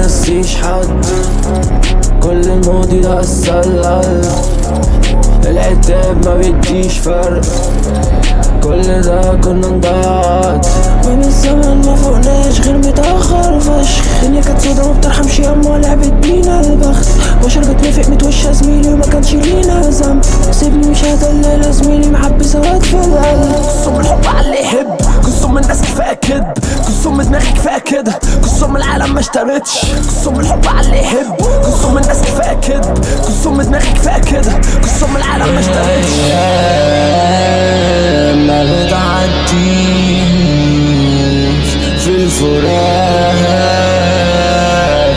بنسيش حد كل الماضي ده اتسلل العتاب ما بيديش فرق كل ده كنا نضيعات من الزمن ما فوقناش غير متأخر فشخ الدنيا كانت سودا ما بترحمش ياما لعبت بينا البخت بشر بتنافق متوشى زميلي وما كانش لينا ذنب سيبني مش هدلل زميلي محبي سواد في القلب قسم الحب على اللي يحب قسم الناس كفايه كدب قسم دماغي كفايه كده قسم العالم ما اشترتش قسم الحب على اللي يحب قسم الناس كفايه كدب قسم دماغي كفايه كده قسم العالم ما اشترتش أيام ما بتعديش في الفراق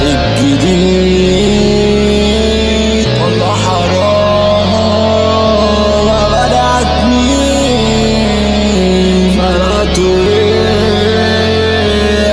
الجديد والله حرام ما بدعتنيش فرقته ايه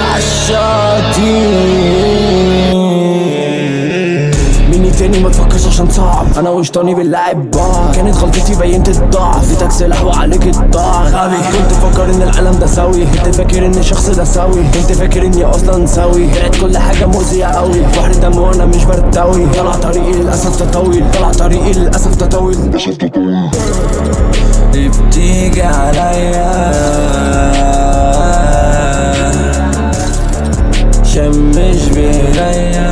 عالشاطئ مني تاني ما تفكرش عشان صعب انا وشطاني باللاعب بعض كانت غلطتي بينت الضعف اديتك سلاح وعليك الضعف غبي كنت فاكر ان العالم ده سوي انت فاكر ان الشخص ده سوي انت فاكر اني اصلا سوي طلعت كل حاجه مؤذيه قوي بحر دم وانا مش برتوي طلع طريقي للاسف تطول طلع طريقي للاسف تطول دي بتيجي عليا شمش بيديا